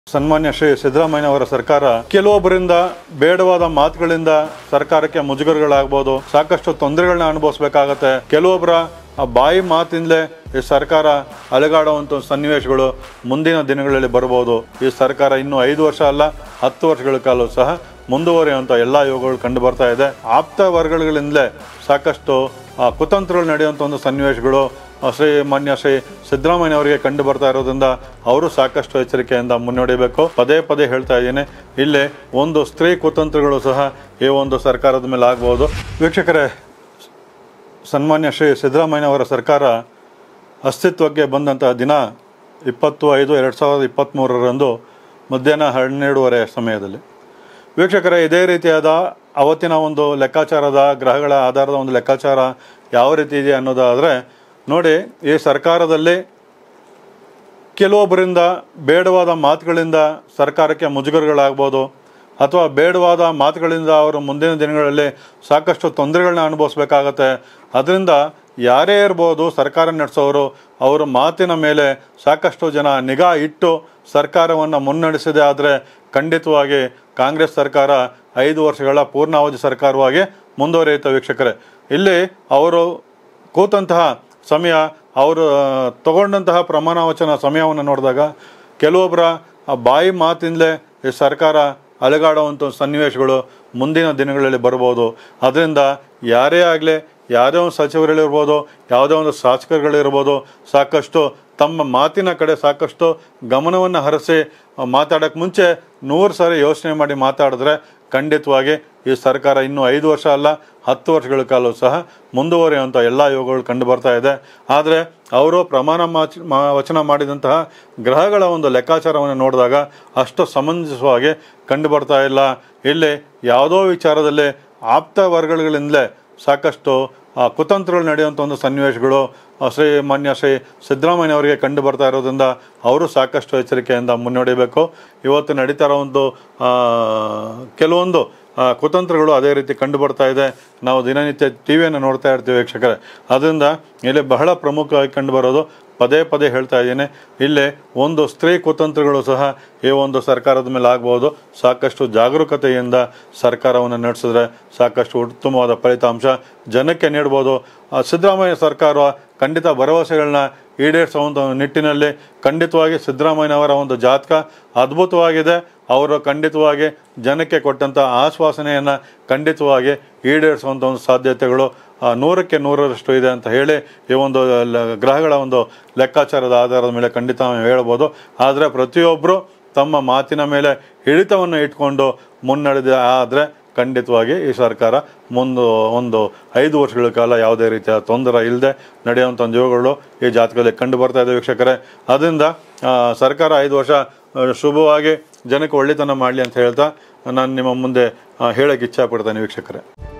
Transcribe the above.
ಸನ್ಮಾನ್ಯ ಶ್ರೀ ಸಿದ್ದರಾಮಯ್ಯ ಅವರ ಸರ್ಕಾರ ಕೆಲವೊಬ್ಬರಿಂದ ಬೇಡವಾದ ಮಾತುಗಳಿಂದ ಸರ್ಕಾರಕ್ಕೆ ಮುಜುಗರಗಳಾಗ್ಬೋದು ಸಾಕಷ್ಟು ತೊಂದರೆಗಳನ್ನ ಅನುಭವಿಸ್ಬೇಕಾಗತ್ತೆ ಕೆಲವೊಬ್ಬರ ಆ ಬಾಯಿ ಮಾತಿಂದಲೇ ಈ ಸರ್ಕಾರ ಅಲೆಗಾಡುವಂಥ ಸನ್ನಿವೇಶಗಳು ಮುಂದಿನ ದಿನಗಳಲ್ಲಿ ಬರ್ಬೋದು ಈ ಸರ್ಕಾರ ಇನ್ನು ಐದು ವರ್ಷ ಅಲ್ಲ ಹತ್ತು ವರ್ಷಗಳ ಕಾಲ ಸಹ ಮುಂದುವರಿಯುವಂಥ ಎಲ್ಲ ಯೋಗಗಳು ಕಂಡು ಬರ್ತಾ ಇದೆ ಆಪ್ತ ವರ್ಗಗಳಿಂದಲೇ ಸಾಕಷ್ಟು ಆ, ಕುತಂತ್ರಗಳು ನಡೆಯುವಂಥ ಒಂದು ಸನ್ನಿವೇಶಗಳು ಆ, ಶ್ರೀ ಮಾನ್ಯ ಶ್ರೀ ಸಿದ್ದರಾಮಯ್ಯ ಅವರಿಗೆ ಕಂಡು ಬರ್ತಾ ಇರೋದ್ರಿಂದ ಅವರು ಸಾಕಷ್ಟು ಎಚ್ಚರಿಕೆಯಿಂದ ಮುನ್ನಡೆಯಬೇಕು ಪದೇ ಪದೇ ಹೇಳ್ತಾ ಇದ್ದೀನಿ ಇಲ್ಲಿ ಒಂದು ಸ್ತ್ರೀ ಕುತಂತ್ರಗಳು ಸಹ ಈ ಒಂದು ಸರ್ಕಾರದ ಮೇಲೆ ಆಗ್ಬೋದು ವೀಕ್ಷಕರೇ ಸನ್ಮಾನ್ಯ ಶ್ರೀ ಸಿದ್ದರಾಮಯ್ಯ ಅವರ ಸರ್ಕಾರ ಅಸ್ತಿತ್ವಕ್ಕೆ ಬಂದಂತಹ ದಿನ ಇಪ್ಪತ್ತು ಐದು ಎರಡು ಸಾವಿರದ ಇಪ್ಪತ್ತ್ಮೂರರಂದು ಮಧ್ಯಾಹ್ನ ಹನ್ನೆರಡೂವರೆ ಸಮಯದಲ್ಲಿ ವೀಕ್ಷಕರೇ ಇದೇ ರೀತಿಯಾದ ಅವತ್ತಿನ ಒಂದು ಲೆಕ್ಕಾಚಾರದ ಗ್ರಹಗಳ ಆಧಾರದ ಒಂದು ಲೆಕ್ಕಾಚಾರ ಯಾವ ರೀತಿ ಇದೆ ಅನ್ನೋದಾದರೆ ನೋಡಿ ಈ ಸರ್ಕಾರದಲ್ಲಿ ಕೆಲವೊಬ್ಬರಿಂದ ಬೇಡವಾದ ಮಾತುಗಳಿಂದ ಸರ್ಕಾರಕ್ಕೆ ಮುಜುಗರಗಳಾಗ್ಬೋದು ಅಥವಾ ಬೇಡವಾದ ಮಾತುಗಳಿಂದ ಅವರು ಮುಂದಿನ ದಿನಗಳಲ್ಲಿ ಸಾಕಷ್ಟು ತೊಂದರೆಗಳನ್ನ ಅನುಭವಿಸ್ಬೇಕಾಗತ್ತೆ ಅದರಿಂದ ಯಾರೇ ಇರ್ಬೋದು ಸರ್ಕಾರ ನಡೆಸೋರು ಅವರ ಮಾತಿನ ಮೇಲೆ ಸಾಕಷ್ಟು ಜನ ನಿಗಾ ಇಟ್ಟು ಸರ್ಕಾರವನ್ನು ಮುನ್ನಡೆಸಿದೆ ಆದರೆ ಖಂಡಿತವಾಗಿ ಕಾಂಗ್ರೆಸ್ ಸರ್ಕಾರ ಐದು ವರ್ಷಗಳ ಪೂರ್ಣಾವಧಿ ಸರ್ಕಾರವಾಗಿ ಮುಂದುವರಿಯುತ್ತೆ ವೀಕ್ಷಕರೇ ಇಲ್ಲಿ ಅವರು ಕೂತಂತಹ ಸಮಯ ಅವರು ತಗೊಂಡಂತಹ ಪ್ರಮಾಣ ವಚನ ಸಮಯವನ್ನು ನೋಡಿದಾಗ ಕೆಲವೊಬ್ಬರ ಆ ಬಾಯಿ ಮಾತಿಂದಲೇ ಈ ಸರ್ಕಾರ ಅಲೆಗಾಡುವಂಥ ಸನ್ನಿವೇಶಗಳು ಮುಂದಿನ ದಿನಗಳಲ್ಲಿ ಬರ್ಬೋದು ಅದರಿಂದ ಯಾರೇ ಆಗಲಿ ಯಾವುದೇ ಒಂದು ಸಚಿವರುಗಳಿರ್ಬೋದು ಯಾವುದೇ ಒಂದು ಶಾಸಕರುಗಳಿರ್ಬೋದು ಸಾಕಷ್ಟು ತಮ್ಮ ಮಾತಿನ ಕಡೆ ಸಾಕಷ್ಟು ಗಮನವನ್ನು ಹರಿಸಿ ಮಾತಾಡೋಕ್ಕೆ ಮುಂಚೆ ನೂರು ಸಾರಿ ಯೋಚನೆ ಮಾಡಿ ಮಾತಾಡಿದ್ರೆ ಖಂಡಿತವಾಗಿ ಈ ಸರ್ಕಾರ ಇನ್ನೂ ಐದು ವರ್ಷ ಅಲ್ಲ ಹತ್ತು ವರ್ಷಗಳ ಕಾಲ ಸಹ ಮುಂದುವರಿಯುವಂಥ ಎಲ್ಲ ಯೋಗಗಳು ಕಂಡು ಬರ್ತಾ ಇದೆ ಆದರೆ ಅವರು ಪ್ರಮಾಣ ಮಾಚ ಮಾ- ವಚನ ಮಾಡಿದಂತಹ ಗ್ರಹಗಳ ಒಂದು ಲೆಕ್ಕಾಚಾರವನ್ನು ನೋಡಿದಾಗ ಅಷ್ಟು ಸಮಂಜಸವಾಗಿ ಕಂಡು ಬರ್ತಾ ಇಲ್ಲ ಇಲ್ಲಿ ಯಾವುದೋ ವಿಚಾರದಲ್ಲಿ ಆಪ್ತ ವರ್ಗಗಳಿಂದಲೇ ಸಾಕಷ್ಟು ಆ, ಕುತಂತ್ರಗಳು ನಡೆಯುವಂಥ ಒಂದು ಸನ್ನಿವೇಶಗಳು ಆ, ಶ್ರೀ ಮಾನ್ಯ ಶ್ರೀ ಸಿದ್ದರಾಮಯ್ಯ ಅವರಿಗೆ ಕಂಡು ಬರ್ತಾ ಇರೋದ್ರಿಂದ ಅವರು ಸಾಕಷ್ಟು ಎಚ್ಚರಿಕೆಯಿಂದ ಮುನ್ನಡೆಯಬೇಕು ಇವತ್ತು ನಡೀತಾ ಇರೋ ಒಂದು ಆ, ಕೆಲವೊಂದು ಆ, ಕುತಂತ್ರಗಳು ಅದೇ ರೀತಿ ಕಂಡು ಬರ್ತಾ ಇದೆ ನಾವು ದಿನನಿತ್ಯ ಟಿ ವಿಯನ್ನು ನೋಡ್ತಾ ಇರ್ತೀವಿ ವೀಕ್ಷಕರೇ ಅದರಿಂದ ಇಲ್ಲಿ ಬಹಳ ಪ್ರಮುಖವಾಗಿ ಕಂಡು ಬರೋದು ಪದೇ ಪದೇ ಹೇಳ್ತಾ ಇದ್ದೀನಿ ಇಲ್ಲಿ ಒಂದು ಸ್ತ್ರೀ ಕುತಂತ್ರಗಳು ಸಹ ಈ ಒಂದು ಸರ್ಕಾರದ ಮೇಲೆ ಆಗ್ಬೋದು ಸಾಕಷ್ಟು ಜಾಗರೂಕತೆಯಿಂದ ಸರ್ಕಾರವನ್ನು ನಡೆಸಿದ್ರೆ ಸಾಕಷ್ಟು ಉತ್ತಮವಾದ ಫಲಿತಾಂಶ ಜನಕ್ಕೆ ನೀಡ್ಬೋದು ಆ, ಸಿದ್ದರಾಮಯ್ಯ ಸರ್ಕಾರ ಖಂಡಿತ ಭರವಸೆಗಳನ್ನ ಈಡೇರಿಸುವಂಥ ನಿಟ್ಟಿನಲ್ಲಿ ಖಂಡಿತವಾಗಿ ಸಿದ್ದರಾಮಯ್ಯನವರ ಒಂದು ಜಾತಕ ಅದ್ಭುತವಾಗಿದೆ ಅವರು ಖಂಡಿತವಾಗಿ ಜನಕ್ಕೆ ಕೊಟ್ಟಂಥ ಆಶ್ವಾಸನೆಯನ್ನು ಖಂಡಿತವಾಗಿ ಈಡೇರಿಸುವಂಥ ಒಂದು ಸಾಧ್ಯತೆಗಳು ಆ, ನೂರಕ್ಕೆ ನೂರರಷ್ಟು ಇದೆ ಅಂತ ಹೇಳಿ ಈ ಒಂದು ಲ- ಗ್ರಹಗಳ ಒಂದು ಲೆಕ್ಕಾಚಾರದ ಆಧಾರದ ಮೇಲೆ ಖಂಡಿತ ನಾವು ಹೇಳ್ಬೋದು ಆದರೆ ಪ್ರತಿಯೊಬ್ಬರು ತಮ್ಮ ಮಾತಿನ ಮೇಲೆ ಹಿಡಿತವನ್ನು ಇಟ್ಕೊಂಡು ಮುನ್ನಡೆದ ಆದರೆ ಖಂಡಿತವಾಗಿ ಈ ಸರ್ಕಾರ ಮುಂದೆ ಒಂದು ಐದು ವರ್ಷಗಳ ಕಾಲ ಯಾವುದೇ ರೀತಿಯ ತೊಂದರೆ ಇಲ್ಲದೆ ನಡೆಯುವಂಥ ಒಂದು ಯೋಗಗಳು ಈ ಜಾತಕದಲ್ಲಿ ಕಂಡು ಬರ್ತಾ ಇದೆ ವೀಕ್ಷಕರೇ ಅದರಿಂದ ಆ, ಸರ್ಕಾರ ಐದು ವರ್ಷ ಆ, ಶುಭವಾಗಿ ಜನಕ್ಕೆ ಒಳ್ಳೆತನ ಮಾಡಲಿ ಅಂತ ಹೇಳ್ತಾ ನಾನು ನಿಮ್ಮ ಮುಂದೆ ಆ, ಹೇಳಕ್ಕೆ ಇಚ್ಛಪಡ್ತೇನೆ ವೀಕ್ಷಕರೇ